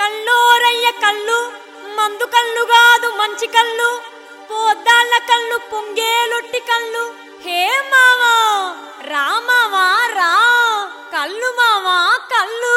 కల్లోరయ్య కళ్ళు మందు కళ్ళు కాదు మంచి కళ్ళు పోద్దాళ్ళ కళ్ళు పొంగేలొట్టి కళ్ళు హే మావా రా మావా రా కళ్ళు మావా కళ్ళు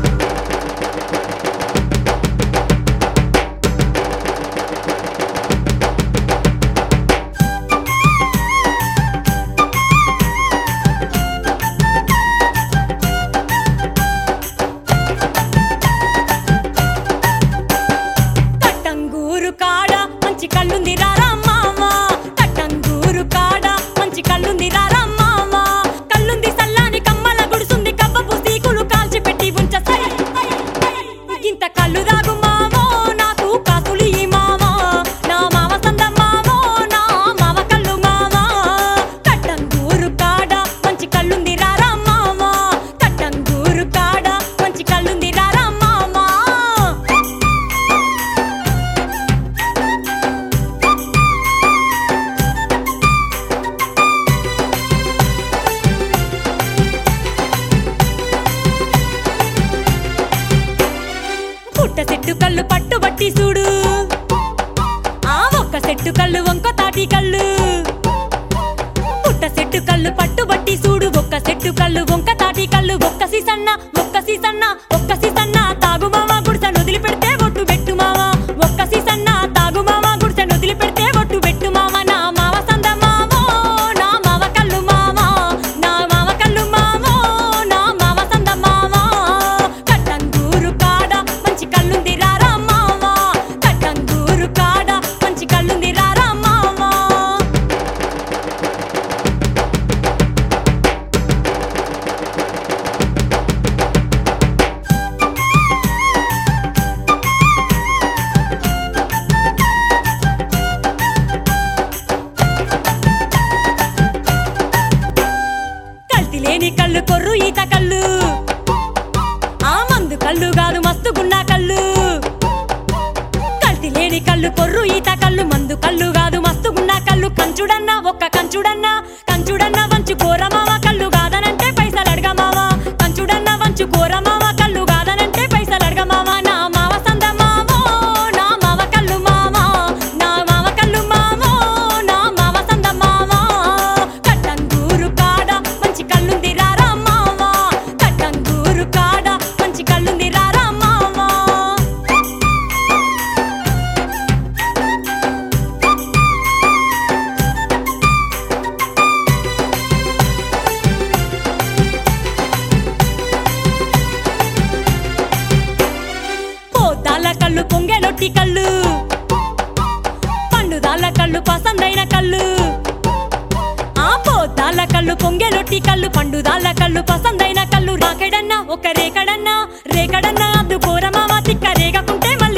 తట్టంగూరు కాడ మంచి కళ్ళుంది రారా మావా తట్టంగూరు కాడ మంచి కళ్ళుంది రారా మావా కళ్ళుంది సల్లాని కమ్మల గుడుసుంది కవ్వపు సీకులు కాల్చి పెట్టి ఉంచ సై ఇంత కళ్ళు దాగు మావో నాకు కాసులు ఈ మావా నా మావ సంద మావో నా మావ కళ్ళు మావా తట్టంగూరు కాడ మంచి కళ్ళుంది రారా మావా తట్టంగూరు కాడ మంచి కళ్ళుంది రారా మావా పుట్ట చెట్టు కళ్ళు పట్టుబట్టి చూడు ఆ ఒక్క చెట్టు కళ్ళు వంక తాటి కళ్ళు పుట్ట చెట్టు కళ్ళు పట్టుబట్టి చూడు ఒక్క చెట్టు కళ్ళు వంక తాటి కళ్ళు ఒక్క సీసన్న ఒక్క సీసన్న ఒక్క సీసన్న తాగు మావా గుడిసె వదిలి పెడితే ఒట్టు పెట్టు మావా ఒక్క సీసన్న తాగు మావా గుడిసె వదిలి పెడితే ఒట్టు పెట్టు మావా నా మావ సంద మావో నా మావ కళ్ళు మావా నా మావ కళ్ళు మావో నా మావ సంద మావా కట్టంగూరు కాడ మంచి కళ్ళుంది రారా మావా కట్టంగూరు కాడ మంచి కళ్ళుంది రారా మావా కల్తీ లేని కళ్ళు కొర్రు ఈత కళ్ళు ఆ మందు కళ్ళు కాదు మస్తుగున్న కళ్ళు కల్తీ లేని కళ్ళు కొర్రు ఈత కళ్ళు మందు కళ్ళు కాదు మస్తుగున్న కళ్ళు కంచుడన్నా ఒక్క కంచుడన్నా కంచుడన్నా వంచు కోరమావ కళ్ళు కాదనంటే పైసలు అడగమావా కంచుడన్నా వంచు కోరమావ కళ్ళు కాదనంటే పైసలు అడగమావా నా మావ సంద మావో నా మావ కళ్ళు మావా నా మావ కళ్ళు మావో నా మావ సంద మావా కట్టంగూరు కాడ మంచి కళ్ళుంది రారా మావా కట్టంగూరు కాడ మంచి కళ్ళుంది రారా మావా పోతాల కళ్ళు పొంగెలొట్టి కళ్ళు పండుదాల కళ్ళు పసందైన కళ్ళు ఆ పోతాల కళ్ళు పొంగెలొట్టి కళ్ళు పండుదాల కళ్ళు పసందైన కళ్ళు రాకెడన్నా ఒక రేకడన్నా రేకడన్నా అద్దు కోరమావా తిక్క రేగకుంటే మళ్ళీ